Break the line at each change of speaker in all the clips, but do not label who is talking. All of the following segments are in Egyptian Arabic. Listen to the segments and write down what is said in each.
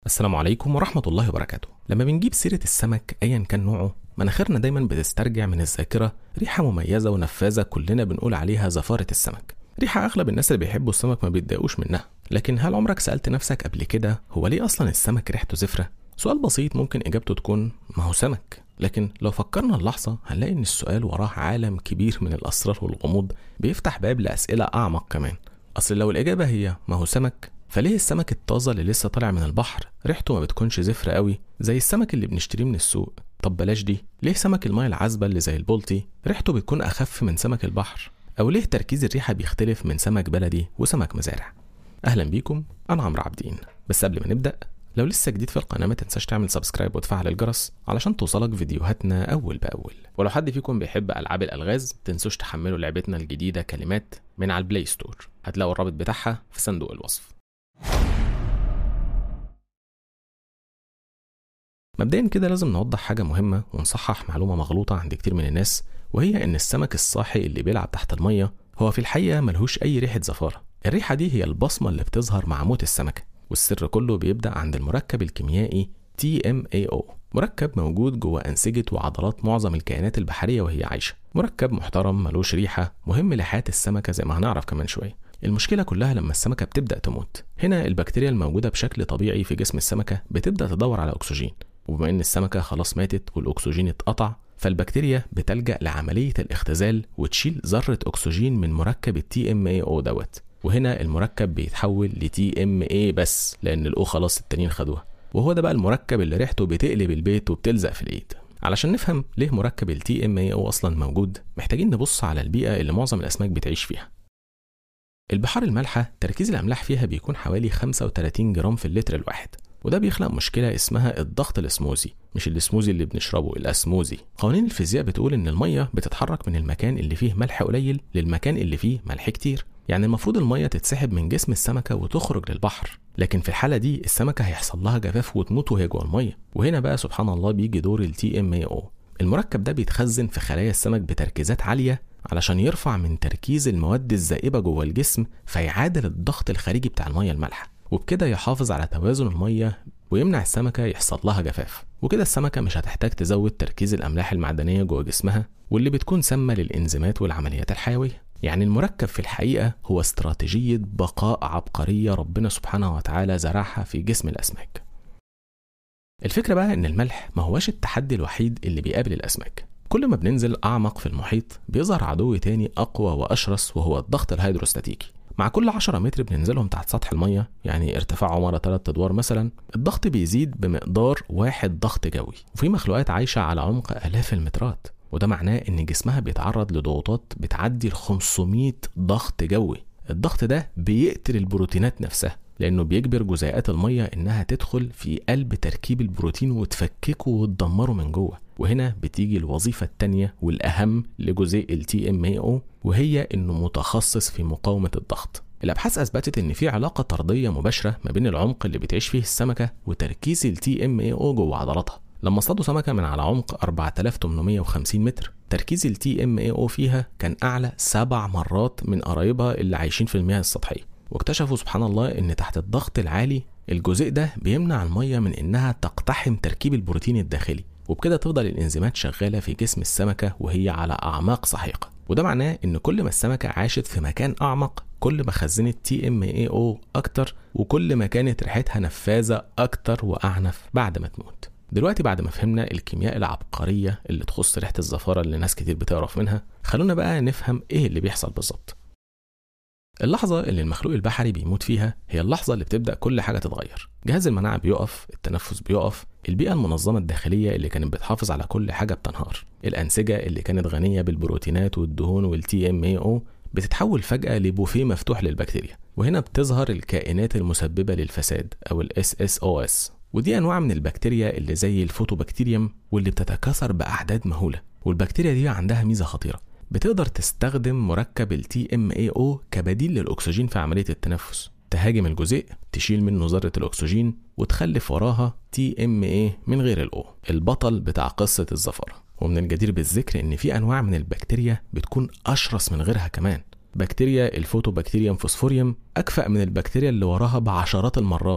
السلام عليكم ورحمة الله وبركاته لما بنجيب سيرة السمك أيا كان نوعه مناخيرنا دايما بتسترجع من الذاكرة ريحة مميزة ونفاذة كلنا بنقول عليها زفارة السمك ريحة أغلب الناس اللي بيحبوا السمك ما بيتضايقوش منها لكن هل عمرك سألت نفسك قبل كده هو ليه أصلا السمك ريحته زفرة؟ سؤال بسيط ممكن إجابته تكون ما هو سمك لكن لو فكرنا اللحظة هنلاقي إن السؤال وراه عالم كبير من الأسرار والغموض بيفتح باب لأسئلة أعمق كمان أصل لو الإجابة هي ما هو سمك فليه السمك الطازة اللي لسه طالع من البحر ريحته ما بتكونش زفرة قوي زي السمك اللي بنشتريه من السوق طب بلاش دي ليه سمك الماء العذبة اللي زي البلطي ريحته بتكون أخف من سمك البحر أو ليه تركيز الريحة بيختلف من سمك بلدي وسمك مزارع أهلا بيكم أنا عمرو عابدين بس قبل ما نبدأ لو لسه جديد في القناة ما تنساش تعمل سبسكرايب وتفعل الجرس علشان توصلك فيديوهاتنا أول بأول ولو حد فيكم بيحب ألعاب الألغاز تنسوش تحملوا لعبتنا الجديدة كلمات من على البلاي ستور هتلاقوا الرابط بتاعها في صندوق الوصف مبدئيا كده لازم نوضح حاجة مهمة ونصحح معلومة مغلوطة عند كتير من الناس وهي إن السمك الصاحي اللي بيلعب تحت المية هو في الحقيقة ملهوش أي ريحة زفارة الريحة دي هي البصمة اللي بتظهر مع موت السمكة والسر كله بيبدأ عند المركب الكيميائي TMAO مركب موجود جوه أنسجة وعضلات معظم الكائنات البحرية وهي عايشة مركب محترم ملوش ريحة مهم لحياة السمكة زي ما هنعرف كمان شوية المشكلة كلها لما السمكة بتبدأ تموت هنا البكتيريا الموجودة بشكل طبيعي في جسم السمكة بتبدأ تدور على أكسجين وبما إن السمكة خلاص ماتت والأكسجين اتقطع فالبكتيريا بتلجأ لعملية الاختزال وتشيل ذرة أكسجين من مركب التي ام اي او دوت وهنا المركب بيتحول لتي ام اي بس لأن الأو خلاص التانيين خدوها وهو ده بقى المركب اللي ريحته بتقلب البيت وبتلزق في الإيد علشان نفهم ليه مركب التي ام اي او أصلا موجود محتاجين نبص على البيئة اللي معظم الأسماك بتعيش فيها البحار المالحة تركيز الأملاح فيها بيكون حوالي 35 جرام في اللتر الواحد وده بيخلق مشكلة اسمها الضغط الاسموزي مش الاسموزي اللي بنشربه الاسموزي قوانين الفيزياء بتقول ان المية بتتحرك من المكان اللي فيه ملح قليل للمكان اللي فيه ملح كتير يعني المفروض المية تتسحب من جسم السمكة وتخرج للبحر لكن في الحالة دي السمكة هيحصل لها جفاف وتموت وهي جوه المية وهنا بقى سبحان الله بيجي دور التي ام اي او المركب ده بيتخزن في خلايا السمك بتركيزات عالية علشان يرفع من تركيز المواد الذائبة جوه الجسم فيعادل الضغط الخارجي بتاع المية المالحة وبكده يحافظ على توازن المية ويمنع السمكة يحصل لها جفاف وكده السمكة مش هتحتاج تزود تركيز الأملاح المعدنية جوه جسمها واللي بتكون سامة للإنزيمات والعمليات الحيوية يعني المركب في الحقيقة هو استراتيجية بقاء عبقرية ربنا سبحانه وتعالى زرعها في جسم الأسماك الفكرة بقى إن الملح ما هواش التحدي الوحيد اللي بيقابل الأسماك كل ما بننزل أعمق في المحيط بيظهر عدو تاني أقوى وأشرس وهو الضغط الهيدروستاتيكي مع كل 10 متر بننزلهم تحت سطح المية يعني ارتفاع عمارة 3 أدوار مثلا الضغط بيزيد بمقدار واحد ضغط جوي وفي مخلوقات عايشة على عمق آلاف المترات وده معناه إن جسمها بيتعرض لضغوطات بتعدي ال 500 ضغط جوي الضغط ده بيقتل البروتينات نفسها لأنه بيجبر جزيئات المية إنها تدخل في قلب تركيب البروتين وتفككه وتدمره من جوه وهنا بتيجي الوظيفة التانية والأهم لجزيء ال TMAO وهي إنه متخصص في مقاومة الضغط الأبحاث أثبتت إن في علاقة طردية مباشرة ما بين العمق اللي بتعيش فيه السمكة وتركيز ال TMAO جوه عضلاتها لما اصطادوا سمكة من على عمق 4850 متر تركيز ال TMAO فيها كان أعلى سبع مرات من قرايبها اللي عايشين في المياه السطحية واكتشفوا سبحان الله إن تحت الضغط العالي الجزيء ده بيمنع المية من إنها تقتحم تركيب البروتين الداخلي وبكده تفضل الانزيمات شغالة في جسم السمكة وهي على أعماق سحيقة وده معناه إن كل ما السمكة عاشت في مكان أعمق كل ما خزنت تي ام اي او أكتر وكل ما كانت ريحتها نفاذة أكتر وأعنف بعد ما تموت دلوقتي بعد ما فهمنا الكيمياء العبقرية اللي تخص ريحة الزفارة اللي ناس كتير بتعرف منها خلونا بقى نفهم ايه اللي بيحصل بالظبط اللحظة اللي المخلوق البحري بيموت فيها هي اللحظة اللي بتبدأ كل حاجة تتغير جهاز المناعة بيقف التنفس بيقف البيئة المنظمة الداخلية اللي كانت بتحافظ على كل حاجة بتنهار الأنسجة اللي كانت غنية بالبروتينات والدهون والتي ام اي او بتتحول فجأة لبوفيه مفتوح للبكتيريا وهنا بتظهر الكائنات المسببة للفساد أو ال SSOS ودي أنواع من البكتيريا اللي زي الفوتوبكتيريوم واللي بتتكاثر بأعداد مهولة والبكتيريا دي عندها ميزة خطيرة بتقدر تستخدم مركب ال TMAO كبديل للأكسجين في عملية التنفس تهاجم الجزيء تشيل منه ذرة الأكسجين وتخلف وراها TMA من غير الأو البطل بتاع قصة الزفرة ومن الجدير بالذكر إن في أنواع من البكتيريا بتكون أشرس من غيرها كمان بكتيريا الفوتوبكتيريوم فوسفوريوم أكفأ من البكتيريا اللي وراها بعشرات المرات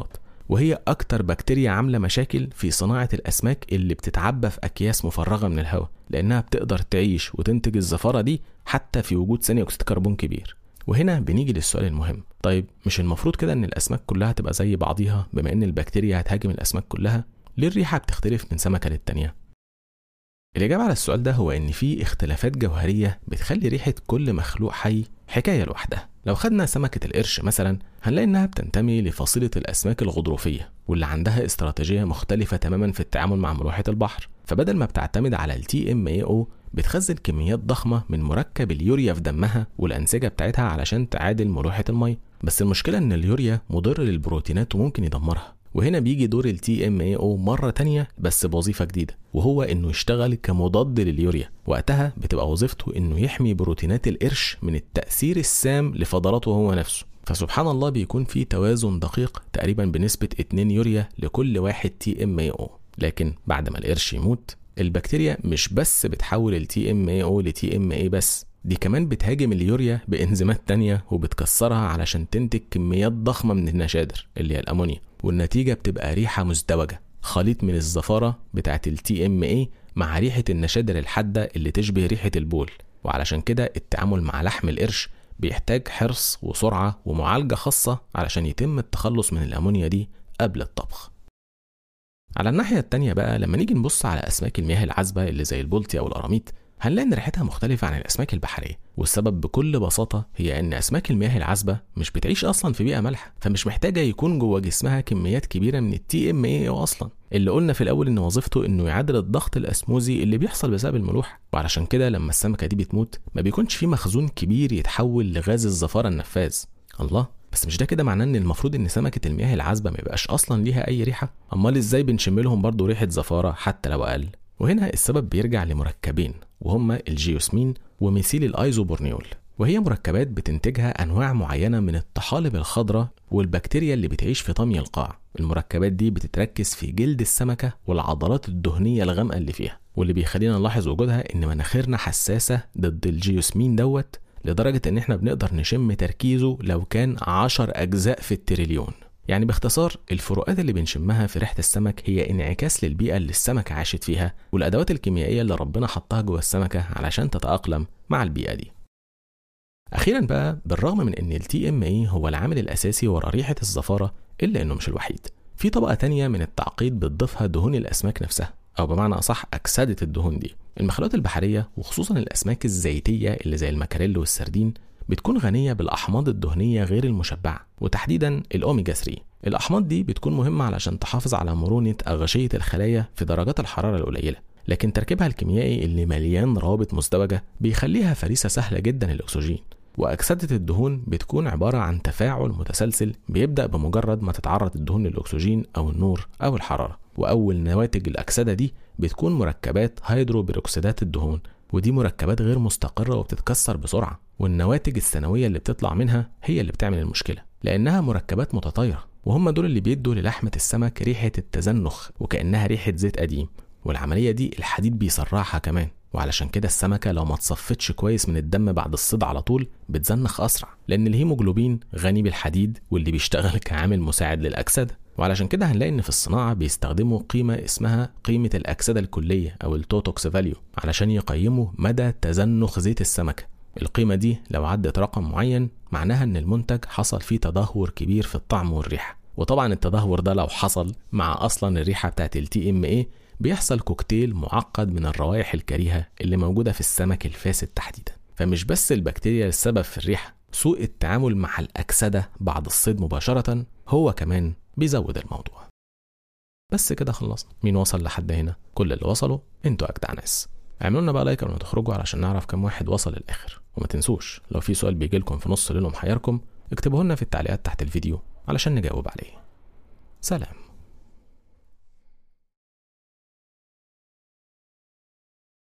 وهي أكتر بكتيريا عاملة مشاكل في صناعة الأسماك اللي بتتعبى في أكياس مفرغة من الهواء لأنها بتقدر تعيش وتنتج الزفارة دي حتى في وجود ثاني أكسيد كربون كبير وهنا بنيجي للسؤال المهم طيب مش المفروض كده ان الاسماك كلها تبقى زي بعضيها بما ان البكتيريا هتهاجم الاسماك كلها ليه الريحه بتختلف من سمكه للتانيه الإجابة على السؤال ده هو إن في اختلافات جوهرية بتخلي ريحة كل مخلوق حي حكاية لوحدها لو خدنا سمكة القرش مثلا هنلاقي إنها بتنتمي لفصيلة الأسماك الغضروفية واللي عندها استراتيجية مختلفة تماما في التعامل مع ملوحة البحر فبدل ما بتعتمد على ال TMAO بتخزن كميات ضخمة من مركب اليوريا في دمها والأنسجة بتاعتها علشان تعادل ملوحة المية بس المشكلة إن اليوريا مضر للبروتينات وممكن يدمرها وهنا بيجي دور ال TMAO مرة تانية بس بوظيفة جديدة وهو إنه يشتغل كمضاد لليوريا وقتها بتبقى وظيفته إنه يحمي بروتينات القرش من التأثير السام لفضلاته هو نفسه فسبحان الله بيكون في توازن دقيق تقريبا بنسبة 2 يوريا لكل واحد TMAO لكن بعد ما القرش يموت البكتيريا مش بس بتحول ال TMAO ل TMA بس دي كمان بتهاجم اليوريا بإنزيمات تانية وبتكسرها علشان تنتج كميات ضخمة من النشادر اللي هي الأمونيا والنتيجة بتبقى ريحة مزدوجة خليط من الزفارة بتاعة ال TMA مع ريحة النشادر الحادة اللي تشبه ريحة البول وعلشان كده التعامل مع لحم القرش بيحتاج حرص وسرعة ومعالجة خاصة علشان يتم التخلص من الأمونيا دي قبل الطبخ على الناحية التانية بقى لما نيجي نبص على أسماك المياه العذبة اللي زي البولتي أو القراميط هنلاقي إن ريحتها مختلفة عن الأسماك البحرية والسبب بكل بساطة هي إن أسماك المياه العذبة مش بتعيش أصلا في بيئة مالحة فمش محتاجة يكون جوه جسمها كميات كبيرة من التي ام اي أصلا اللي قلنا في الأول إن وظيفته إنه يعادل الضغط الأسموزي اللي بيحصل بسبب الملوحة وعلشان كده لما السمكة دي بتموت ما بيكونش في مخزون كبير يتحول لغاز الزفارة النفاذ الله بس مش ده كده معناه ان المفروض ان سمكه المياه العذبه ما يبقاش اصلا ليها اي ريحه امال ازاي بنشم لهم برضه ريحه زفاره حتى لو اقل وهنا السبب بيرجع لمركبين وهما الجيوسمين وميثيل الايزوبورنيول وهي مركبات بتنتجها انواع معينه من الطحالب الخضراء والبكتيريا اللي بتعيش في طمي القاع المركبات دي بتتركز في جلد السمكه والعضلات الدهنيه الغامقه اللي فيها واللي بيخلينا نلاحظ وجودها ان مناخيرنا حساسه ضد الجيوسمين دوت لدرجة إن إحنا بنقدر نشم تركيزه لو كان عشر أجزاء في التريليون يعني باختصار الفروقات اللي بنشمها في ريحة السمك هي انعكاس للبيئة اللي السمكة عاشت فيها والأدوات الكيميائية اللي ربنا حطها جوه السمكة علشان تتأقلم مع البيئة دي أخيرا بقى بالرغم من إن ال TMA هو العامل الأساسي ورا ريحة الزفارة إلا إنه مش الوحيد في طبقة تانية من التعقيد بتضيفها دهون الأسماك نفسها أو بمعنى أصح أكسدة الدهون دي المخلوقات البحرية وخصوصا الأسماك الزيتية اللي زي المكاريل والسردين بتكون غنية بالأحماض الدهنية غير المشبعة وتحديدا الأوميجا 3 الأحماض دي بتكون مهمة علشان تحافظ على مرونة أغشية الخلايا في درجات الحرارة القليلة لكن تركيبها الكيميائي اللي مليان روابط مزدوجة بيخليها فريسة سهلة جدا للأكسجين وأكسدة الدهون بتكون عبارة عن تفاعل متسلسل بيبدأ بمجرد ما تتعرض الدهون للأكسجين أو النور أو الحرارة وأول نواتج الأكسدة دي بتكون مركبات هيدروبيروكسيدات الدهون ودي مركبات غير مستقرة وبتتكسر بسرعة والنواتج السنوية اللي بتطلع منها هي اللي بتعمل المشكلة لأنها مركبات متطايرة وهم دول اللي بيدوا للحمة السمك ريحة التزنخ وكأنها ريحة زيت قديم والعملية دي الحديد بيسرعها كمان وعلشان كده السمكة لو ما اتصفتش كويس من الدم بعد الصيد على طول بتزنخ أسرع لأن الهيموجلوبين غني بالحديد واللي بيشتغل كعامل مساعد للأكسدة وعلشان كده هنلاقي ان في الصناعه بيستخدموا قيمه اسمها قيمه الاكسده الكليه او التوتوكس فاليو علشان يقيموا مدى تزنخ زيت السمكه القيمه دي لو عدت رقم معين معناها ان المنتج حصل فيه تدهور كبير في الطعم والريحه وطبعا التدهور ده لو حصل مع اصلا الريحه بتاعت التي ام اي بيحصل كوكتيل معقد من الروائح الكريهه اللي موجوده في السمك الفاسد تحديدا فمش بس البكتيريا السبب في الريحه سوء التعامل مع الأكسدة بعد الصيد مباشرة هو كمان بيزود الموضوع بس كده خلصنا مين وصل لحد هنا كل اللي وصلوا انتوا اجدع ناس اعملوا لنا بقى لايك قبل ما تخرجوا علشان نعرف كم واحد وصل للاخر وما تنسوش لو في سؤال بيجي لكم في نص ليل ومحيركم اكتبوه لنا في التعليقات تحت الفيديو علشان نجاوب عليه سلام